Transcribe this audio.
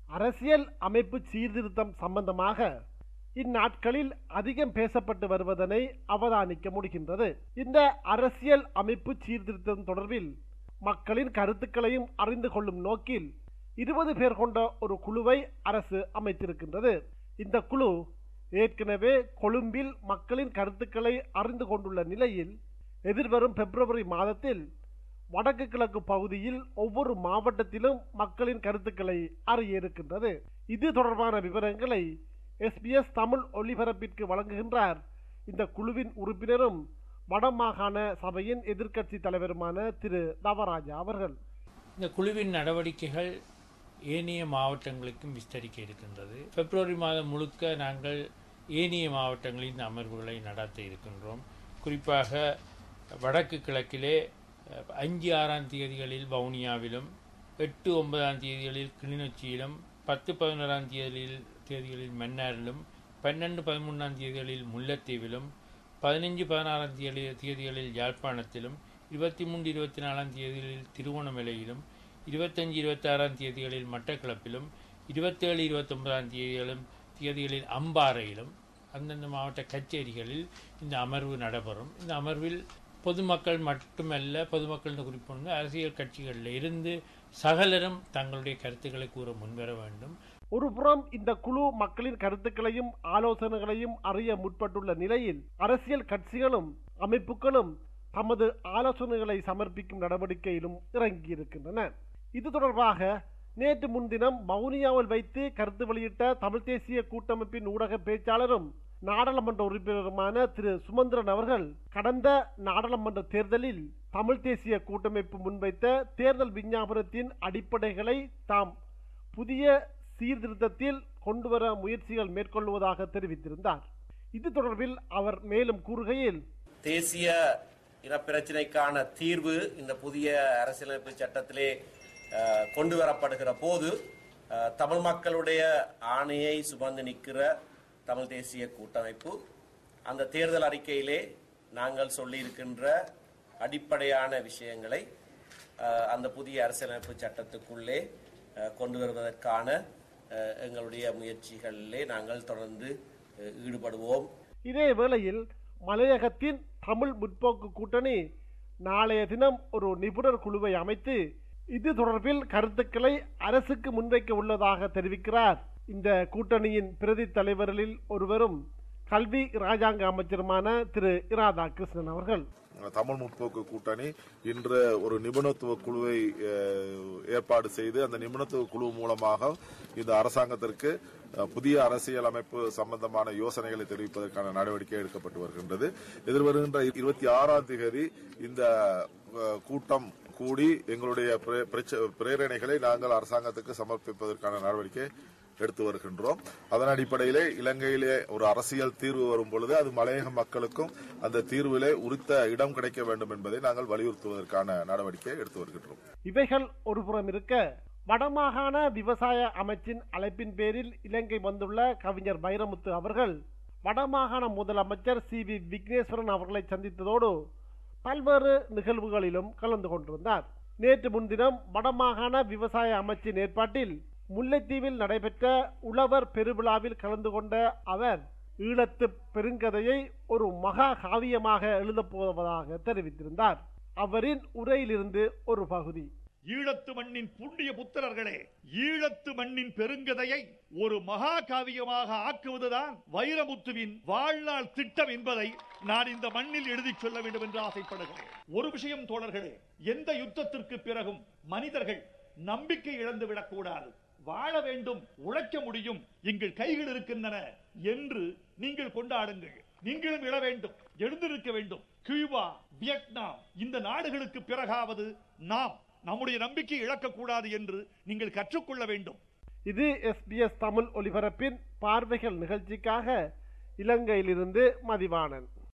அரசியல் அமைப்பு சீர்திருத்தம் சம்பந்தமாக இந்நாட்களில் அதிகம் பேசப்பட்டு வருவதனை அவதானிக்க முடிகின்றது இந்த அரசியல் அமைப்பு சீர்திருத்தம் தொடர்பில் மக்களின் கருத்துக்களையும் அறிந்து கொள்ளும் நோக்கில் இருபது பேர் கொண்ட ஒரு குழுவை அரசு அமைத்திருக்கின்றது இந்த குழு ஏற்கனவே கொழும்பில் மக்களின் கருத்துக்களை அறிந்து கொண்டுள்ள நிலையில் எதிர்வரும் பிப்ரவரி மாதத்தில் வடக்கு கிழக்கு பகுதியில் ஒவ்வொரு மாவட்டத்திலும் மக்களின் கருத்துக்களை அறிய இருக்கின்றது இது தொடர்பான விவரங்களை எஸ்பிஎஸ் தமிழ் ஒலிபரப்பிற்கு வழங்குகின்றார் இந்த குழுவின் உறுப்பினரும் வடமாகாண சபையின் எதிர்க்கட்சி தலைவருமான திரு தவராஜா அவர்கள் இந்த குழுவின் நடவடிக்கைகள் ஏனைய மாவட்டங்களுக்கும் விஸ்தரிக்க இருக்கின்றது பிப்ரவரி மாதம் முழுக்க நாங்கள் ஏனைய மாவட்டங்களில் இந்த அமர்வுகளை நடத்த இருக்கின்றோம் குறிப்பாக வடக்கு கிழக்கிலே அஹ், அஞ்சு ஆறாம் தேதிகளில் வவுனியாவிலும் எட்டு ஒன்பதாம் தேதிகளில் கிளிநொச்சியிலும் பத்து பதினோராம் தேதியில் தேதிகளில் மன்னாரிலும் பன்னெண்டு பதிமூணாம் தேதிகளில் முல்லைத்தீவிலும் பதினஞ்சு பதினாறாம் தேதி தேதிகளில் யாழ்ப்பாணத்திலும் இருபத்தி மூன்று இருபத்தி நாலாம் தேதிகளில் திருவோணமலையிலும் இருபத்தஞ்சு இருபத்தாறாம் தேதிகளில் மட்டக்களப்பிலும் இருபத்தேழு இருபத்தொன்பதாம் தேதிகளும் தேதிகளில் அம்பாறையிலும் அந்தந்த மாவட்ட கச்சேரிகளில் இந்த அமர்வு நடைபெறும் இந்த அமர்வில் பொதுமக்கள் மட்டுமல்ல பொதுமக்கள் குறிப்பிட்டு அரசியல் கட்சிகளில் இருந்து சகலரும் தங்களுடைய கருத்துக்களை கூற முன்வர வேண்டும் ஒருபுறம் இந்த குழு மக்களின் கருத்துக்களையும் ஆலோசனைகளையும் அறிய முற்பட்டுள்ள நிலையில் அரசியல் கட்சிகளும் அமைப்புகளும் தமது ஆலோசனைகளை சமர்ப்பிக்கும் நடவடிக்கையிலும் இறங்கியிருக்கின்றன இது தொடர்பாக நேற்று முன்தினம் வவுனியாவில் வைத்து கருத்து வெளியிட்ட தமிழ் தேசிய கூட்டமைப்பின் ஊடக பேச்சாளரும் நாடாளுமன்ற உறுப்பினருமான திரு சுமந்திரன் அவர்கள் கடந்த நாடாளுமன்ற தேர்தலில் தமிழ் தேசிய கூட்டமைப்பு முன்வைத்த தேர்தல் விஞ்ஞாபனத்தின் அடிப்படைகளை தாம் புதிய சீர்திருத்தத்தில் கொண்டுவர முயற்சிகள் மேற்கொள்வதாக தெரிவித்திருந்தார் இது தொடர்பில் அவர் மேலும் கூறுகையில் தேசிய இனப்பிரச்சினைக்கான தீர்வு இந்த புதிய அரசியலமைப்பு சட்டத்திலே அஹ், கொண்டு வரப்படுகிற போது அஹ், தமிழ் மக்களுடைய ஆணையை சுமந்து நிற்கிற தமிழ் தேசிய கூட்டமைப்பு அந்த தேர்தல் அறிக்கையிலே நாங்கள் சொல்லியிருக்கின்ற அடிப்படையான விஷயங்களை அஹ், அந்த புதிய அரசியலமைப்பு சட்டத்துக்குள்ளே அஹ், கொண்டு வருவதற்கான அஹ், எங்களுடைய முயற்சிகளிலே நாங்கள் தொடர்ந்து அஹ், ஈடுபடுவோம் இதே வேளையில் மலையகத்தின் தமிழ் முற்போக்கு கூட்டணி நாளைய தினம் ஒரு நிபுணர் குழுவை அமைத்து இது தொடர்பில் கருத்துக்களை அரசுக்கு முன்வைக்க உள்ளதாக தெரிவிக்கிறார் இந்த கூட்டணியின் பிரதி தலைவர்களில் ஒருவரும் கல்வி ராஜாங்க அமைச்சருமான திரு இராதா கிருஷ்ணன் அவர்கள் தமிழ் முற்போக்கு கூட்டணி இன்று ஒரு நிபுணத்துவ குழுவை அஹ், ஏற்பாடு செய்து அந்த நிபுணத்துவ குழு மூலமாக இந்த அரசாங்கத்திற்கு அஹ், புதிய அரசியல் அமைப்பு சம்பந்தமான யோசனைகளை தெரிவிப்பதற்கான நடவடிக்கை எடுக்கப்பட்டு வருகின்றது எதிர்வருகின்ற இருபத்தி ஆறாம் தேதி இந்த அஹ், கூட்டம் கூடி எங்களுடைய பிரே- பிரச்ச- பிரேரணைகளை நாங்கள் அரசாங்கத்துக்கு சமர்ப்பிப்பதற்கான நடவடிக்கை எடுத்து வருகின்றோம் அதன் அடிப்படையிலே இலங்கையிலே ஒரு அரசியல் தீர்வு வரும் பொழுது அது மலையக மக்களுக்கும் அந்த தீர்விலே உரித்த இடம் கிடைக்க வேண்டும் என்பதை நாங்கள் வலியுறுத்துவதற்கான நடவடிக்கை எடுத்து வருகின்றோம் இவைகள் ஒருபுறம் இருக்க வடமாகாண விவசாய அமைச்சின் அழைப்பின் பேரில் இலங்கை வந்துள்ள கவிஞர் வைரமுத்து அவர்கள் வடமாகாண முதலமைச்சர் சி வி விக்னேஸ்வரன் அவர்களை சந்தித்ததோடு பல்வேறு நிகழ்வுகளிலும் கலந்து கொண்டிருந்தார் நேற்று முன்தினம் வடமாகாண விவசாய அமைச்சின் ஏற்பாட்டில் முல்லைத்தீவில் நடைபெற்ற உழவர் பெருவிழாவில் கலந்து கொண்ட அவர் ஈழத்து பெருங்கதையை ஒரு மகா காவியமாக எழுதப் போவதாக தெரிவித்திருந்தார் அவரின் உரையிலிருந்து ஒரு பகுதி ஈழத்து மண்ணின் புண்ணிய புத்திரர்களே ஈழத்து மண்ணின் பெருங்கதையை ஒரு மகா காவியமாக ஆக்குவதுதான் வைரமுத்துவின் வாழ்நாள் திட்டம் என்பதை நான் இந்த மண்ணில் எழுதிச் சொல்ல வேண்டும் என்று ஆசைப்படுகிறேன் ஒரு விஷயம் தோழர்களே எந்த யுத்தத்திற்கு பிறகும் மனிதர்கள் நம்பிக்கை இழந்து விடக்கூடாது வாழ வேண்டும் உழைக்க முடியும் எங்கள் கைகள் இருக்கின்றன என்று நீங்கள் கொண்டாடுங்கள் நீங்களும் இழ வேண்டும் எழுந்திருக்க வேண்டும் கியூபா வியட்நாம் இந்த நாடுகளுக்கு பிறகாவது நாம் நம்முடைய நம்பிக்கை இழக்கக்கூடாது என்று நீங்கள் கற்றுக்கொள்ள வேண்டும் இது எஸ்பிஎஸ் தமிழ் ஒலிபரப்பின் பார்வைகள் நிகழ்ச்சிக்காக இலங்கையிலிருந்து மதிவாணன்